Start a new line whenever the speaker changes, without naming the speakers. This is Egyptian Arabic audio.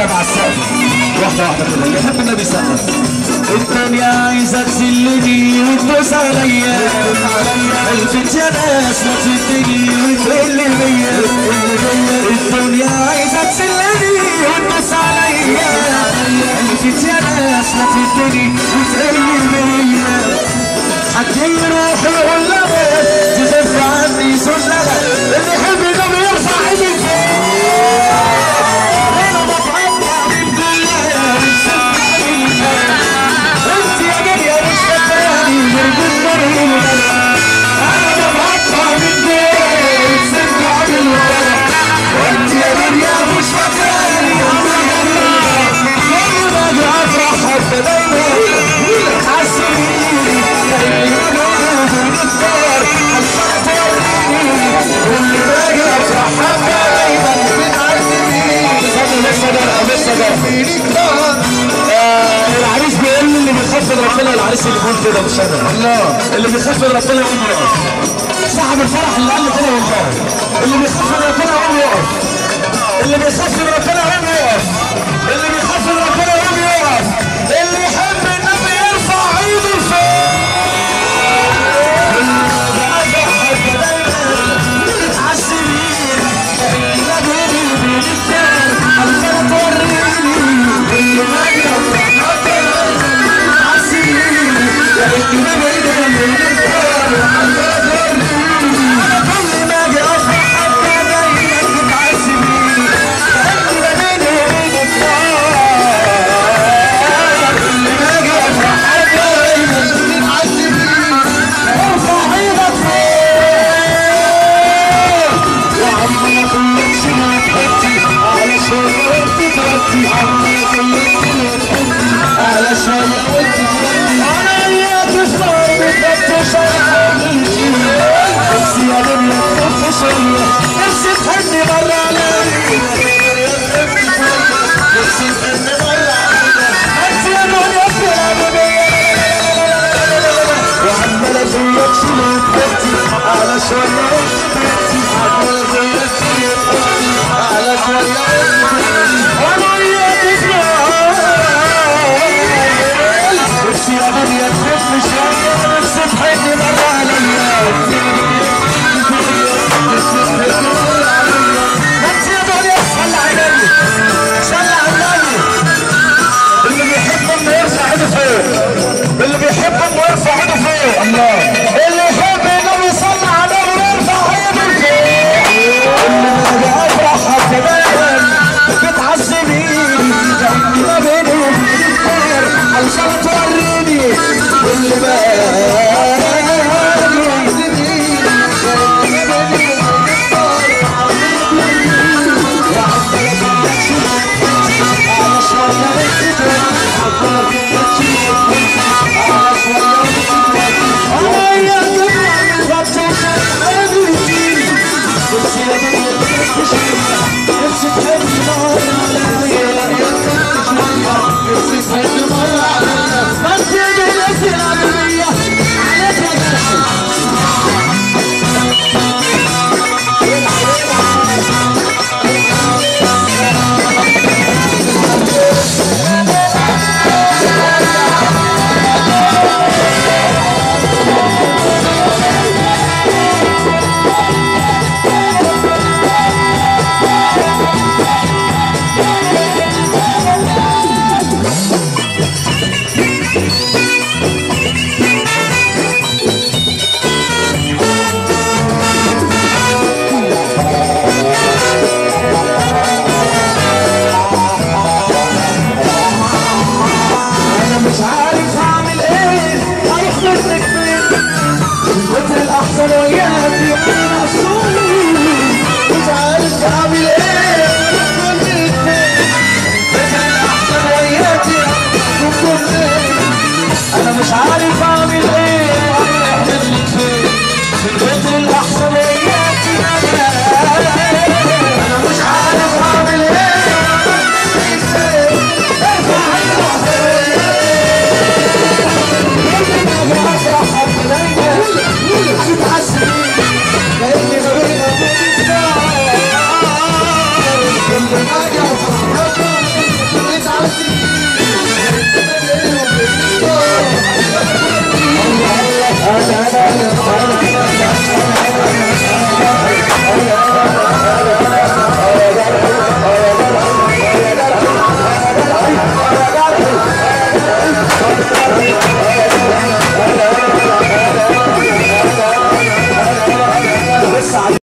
كده مع السقف واحده واحده كده اللي يحب النبي سقف الدنيا عايزه تذلني وتدوس عليا الفت يا ناس ما تدني وتقل بيا الدنيا عايزه تذلني وتدوس عليا الفت يا ناس ما تدني وتقل بيا حد يروح يقول لها تخف عني سنها اللي يحب النبي يرفع ايدي انا بتعطى من دنيا انت يا جايه مش فاكراني غير بالدنيا انا بتعطى من دنيا بتسمع بالورق وانت يا دنيا مش فاكراني كل ما اجي افرح حتى دايما حاسبيني بنختار واللي باجي افرح حتى دايما بتعذبيني لسه لسه العريس بيقول لي اللي بيخفض ربنا العريس اللي بيقول كده مش انا الله اللي بيخفض ربنا يقوم يقف صاحب الفرح اللي قال لي كده والله اللي بيخفض ربنا يقوم يقف اللي بيخفض ربنا يقوم يقف اللي بيخفض ربنا يقوم يقف اللي يحب النبي يرفع ايده لفوق ارفع ايدك وعمال اقول لك شنو تحبي علشان انت تردي عمال اقول لك شنو تحبي علشان انت تردي انا وياك صار بفتش بس يا دنيا تخف شويه نفسي تحبني مره علي نفسي تحبني مره علي انت يا دنيا بتلعب بيا وعمال اقول لك شنو تحبي علشان انت